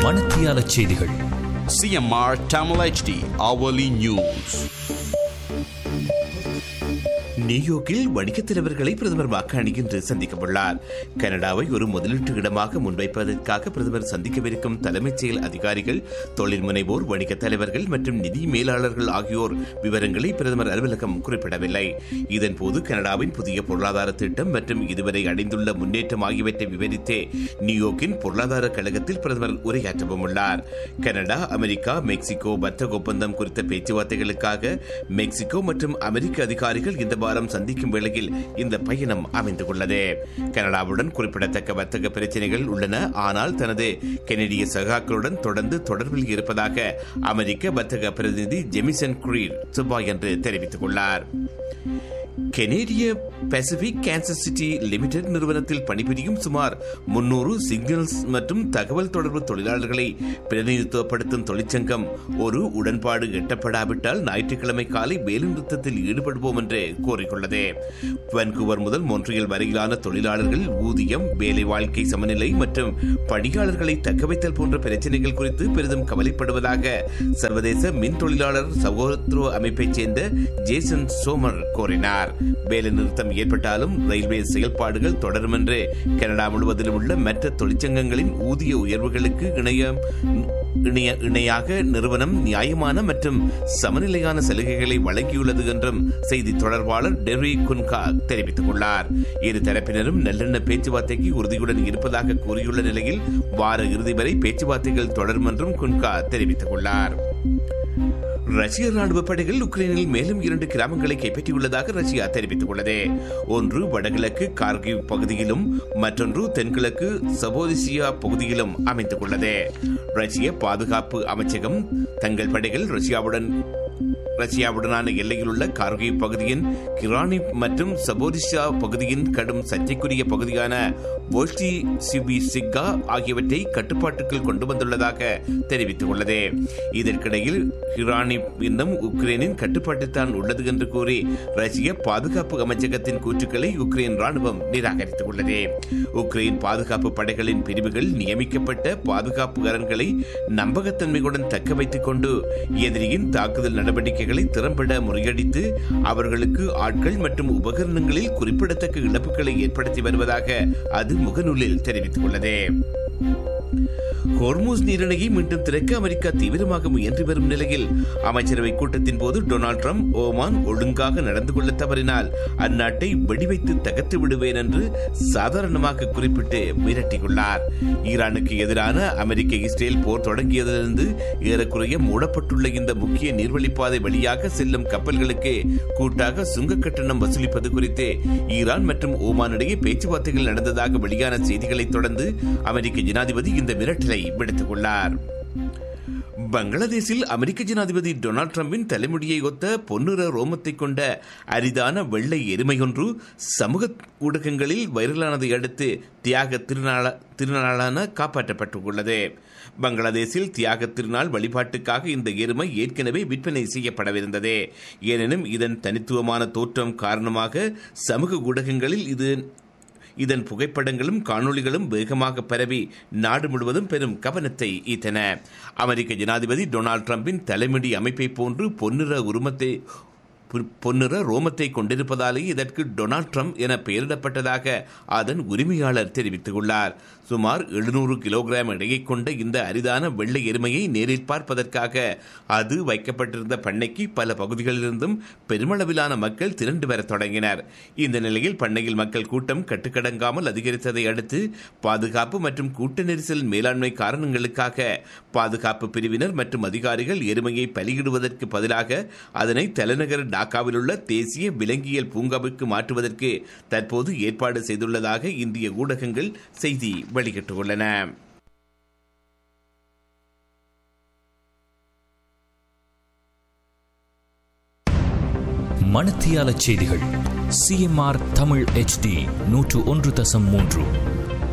மணத்தியால செய்திகள் CMR Tamil HD hourly news. நியூயார்க்கில் வணிகத் தலைவர்களை பிரதமர் வாக்காளி இன்று சந்திக்கவுள்ளார் கனடாவை ஒரு முதலீட்டு இடமாக முன்வைப்பதற்காக பிரதமர் சந்திக்கவிருக்கும் தலைமைச் செயல் அதிகாரிகள் தொழில் முனைவோர் வணிகத் தலைவர்கள் மற்றும் நிதி மேலாளர்கள் ஆகியோர் விவரங்களை பிரதமர் அலுவலகம் குறிப்பிடவில்லை இதன்போது கனடாவின் புதிய பொருளாதார திட்டம் மற்றும் இதுவரை அடைந்துள்ள முன்னேற்றம் ஆகியவற்றை விவரித்தே நியூயார்க்கின் பொருளாதார கழகத்தில் பிரதமர் உரையாற்றவும் உள்ளார் கனடா அமெரிக்கா மெக்சிகோ வர்த்தக ஒப்பந்தம் குறித்த பேச்சுவார்த்தைகளுக்காக மெக்சிகோ மற்றும் அமெரிக்க அதிகாரிகள் இந்த வாரம் சந்திக்கும் வேளையில் இந்த பயணம் அமைந்துள்ளது கனடாவுடன் குறிப்பிடத்தக்க வர்த்தக பிரச்சனைகள் உள்ளன ஆனால் தனது கெனடிய சகாக்களுடன் தொடர்ந்து தொடர்பில் இருப்பதாக அமெரிக்க வர்த்தக பிரதிநிதி ஜெமிசன் குரீர் செவ்வாய் என்று தெரிவித்துள்ளார் கெனேடிய பசிபிக் கேன்சர் சிட்டி லிமிடெட் நிறுவனத்தில் பணிபுரியும் சுமார் முன்னூறு சிக்னல்ஸ் மற்றும் தகவல் தொடர்பு தொழிலாளர்களை பிரதிநிதித்துவப்படுத்தும் தொழிற்சங்கம் ஒரு உடன்பாடு எட்டப்படாவிட்டால் ஞாயிற்றுக்கிழமை காலை வேலைநிறுத்தத்தில் ஈடுபடுவோம் என்று கோரியுள்ளது வான்கூவர் முதல் மொன்றியல் வரையிலான தொழிலாளர்கள் ஊதியம் வேலை வாழ்க்கை சமநிலை மற்றும் பணியாளர்களை தக்கவைத்தல் போன்ற பிரச்சனைகள் குறித்து பெரிதும் கவலைப்படுவதாக சர்வதேச மின் தொழிலாளர் சகோதரத்துவ அமைப்பைச் சேர்ந்த ஜேசன் சோமர் கூறினார் வேலை நிறுத்தம் ஏற்பட்டாலும் ரயில்வே செயல்பாடுகள் தொடரும் என்று கனடா முழுவதிலும் உள்ள மற்ற தொழிற்சங்கங்களின் ஊதிய உயர்வுகளுக்கு இணையம் இணைய இணையாக நிறுவனம் நியாயமான மற்றும் சமநிலையான சலுகைகளை வழங்கியுள்ளது என்றும் செய்தி தொடர்பாளர் டெர்ரி குன்கா தெரிவித்துள்ளார் இரு தரப்பினரும் நல்லெண்ண பேச்சுவார்த்தைக்கு உறுதியுடன் இருப்பதாக கூறியுள்ள நிலையில் வார இறுதி வரை பேச்சுவார்த்தைகள் தொடரும் என்றும் குன்கா தெரிவித்துள்ளார் ரஷ்ய ராணுவ படைகள் உக்ரைனில் மேலும் இரண்டு கிராமங்களை கைப்பற்றியுள்ளதாக ரஷ்யா தெரிவித்துள்ளது ஒன்று வடகிழக்கு கார்கிவ் பகுதியிலும் மற்றொன்று தென்கிழக்கு சபோதிசியா பகுதியிலும் அமைந்துள்ளது ரஷ்ய பாதுகாப்பு அமைச்சகம் தங்கள் படைகள் ரஷ்யாவுடன் ரஷ்யாவுடனான எல்லையில் உள்ள கார்கிவ் பகுதியின் கிரானி மற்றும் சபோரிஷா பகுதியின் கடும் சர்ச்சைக்குரிய பகுதியான போஸ்டி சிபி சிக்கா ஆகியவற்றை கட்டுப்பாட்டுக்குள் கொண்டு வந்துள்ளதாக தெரிவித்துள்ளது இதற்கிடையில் ஹிரானி இன்னும் உக்ரைனின் கட்டுப்பாட்டில் தான் உள்ளது என்று கூறி ரஷ்ய பாதுகாப்பு அமைச்சகத்தின் கூற்றுக்களை உக்ரைன் ராணுவம் நிராகரித்துள்ளது உக்ரைன் பாதுகாப்பு படைகளின் பிரிவுகள் நியமிக்கப்பட்ட பாதுகாப்பு அரண்களை நம்பகத்தன்மையுடன் தக்க வைத்துக் கொண்டு எதிரியின் தாக்குதல் நடவடிக்கைகளை திறம்பட முறியடித்து அவர்களுக்கு ஆட்கள் மற்றும் உபகரணங்களில் குறிப்பிடத்தக்க இழப்புகளை ஏற்படுத்தி வருவதாக அது முகநூலில் தெரிவித்துள்ளது ஹோர்மூஸ் நீரிணையை மீண்டும் திறக்க அமெரிக்கா தீவிரமாக முயன்று வரும் நிலையில் அமைச்சரவை கூட்டத்தின் போது டொனால்ட் ட்ரம்ப் ஓமான் ஒழுங்காக நடந்து கொள்ள தவறினால் அந்நாட்டை வெடிவைத்து தகர்த்து விடுவேன் என்று சாதாரணமாக குறிப்பிட்டு மிரட்டியுள்ளார் ஈரானுக்கு எதிரான அமெரிக்க இஸ்ரேல் போர் தொடங்கியதிலிருந்து ஏறக்குறைய மூடப்பட்டுள்ள இந்த முக்கிய நீர்வழிப்பாதை வழியாக செல்லும் கப்பல்களுக்கு கூட்டாக சுங்க கட்டணம் வசூலிப்பது குறித்து ஈரான் மற்றும் ஓமான் இடையே பேச்சுவார்த்தைகள் நடந்ததாக வெளியான செய்திகளை தொடர்ந்து அமெரிக்க ஜனாதிபதி இந்த மிரட்டலை விடுத்துள்ளார் பங்களாதேஷில் அமெரிக்க ஜனாதிபதி டொனால்ட் டிரம்பின் தலைமுடியை ஒத்த பொன்னிற ரோமத்தை கொண்ட அரிதான வெள்ளை எருமையொன்று சமூக ஊடகங்களில் வைரலானதை அடுத்து தியாக திருநாள திருநாளான காப்பாற்றப்பட்டுள்ளது பங்களாதேஷில் தியாக திருநாள் வழிபாட்டுக்காக இந்த எருமை ஏற்கனவே விற்பனை செய்யப்படவிருந்தது எனினும் இதன் தனித்துவமான தோற்றம் காரணமாக சமூக ஊடகங்களில் இது இதன் புகைப்படங்களும் காணொளிகளும் வேகமாக பரவி நாடு முழுவதும் பெரும் கவனத்தை ஈர்த்தன அமெரிக்க ஜனாதிபதி டொனால்டு டிரம்பின் தலைமுடி அமைப்பை போன்று பொன்னிற உருமத்தை பொன்னிற ரோமத்தை கொண்டிருப்பதாலே இதற்கு டொனால்ட் ட்ரம்ப் என பெயரிடப்பட்டதாக அதன் உரிமையாளர் தெரிவித்துள்ளார் சுமார் எழுநூறு கிலோகிராம் எடையை கொண்ட இந்த அரிதான வெள்ளை எருமையை நேரில் பார்ப்பதற்காக அது வைக்கப்பட்டிருந்த பண்ணைக்கு பல பகுதிகளிலிருந்தும் பெருமளவிலான மக்கள் திரண்டு வர தொடங்கினர் இந்த நிலையில் பண்ணையில் மக்கள் கூட்டம் கட்டுக்கடங்காமல் அதிகரித்ததை அடுத்து பாதுகாப்பு மற்றும் கூட்ட நெரிசல் மேலாண்மை காரணங்களுக்காக பாதுகாப்பு பிரிவினர் மற்றும் அதிகாரிகள் எருமையை பலியிடுவதற்கு பதிலாக அதனை தலைநகர் டாக்காவில் உள்ள தேசிய விலங்கியல் பூங்காவுக்கு மாற்றுவதற்கு தற்போது ஏற்பாடு செய்துள்ளதாக இந்திய ஊடகங்கள் செய்தி வெளியிட்டுள்ளன மணத்தியால செய்திகள் சிஎம்ஆர் தமிழ் HD நூற்று ஒன்று தசம் மூன்று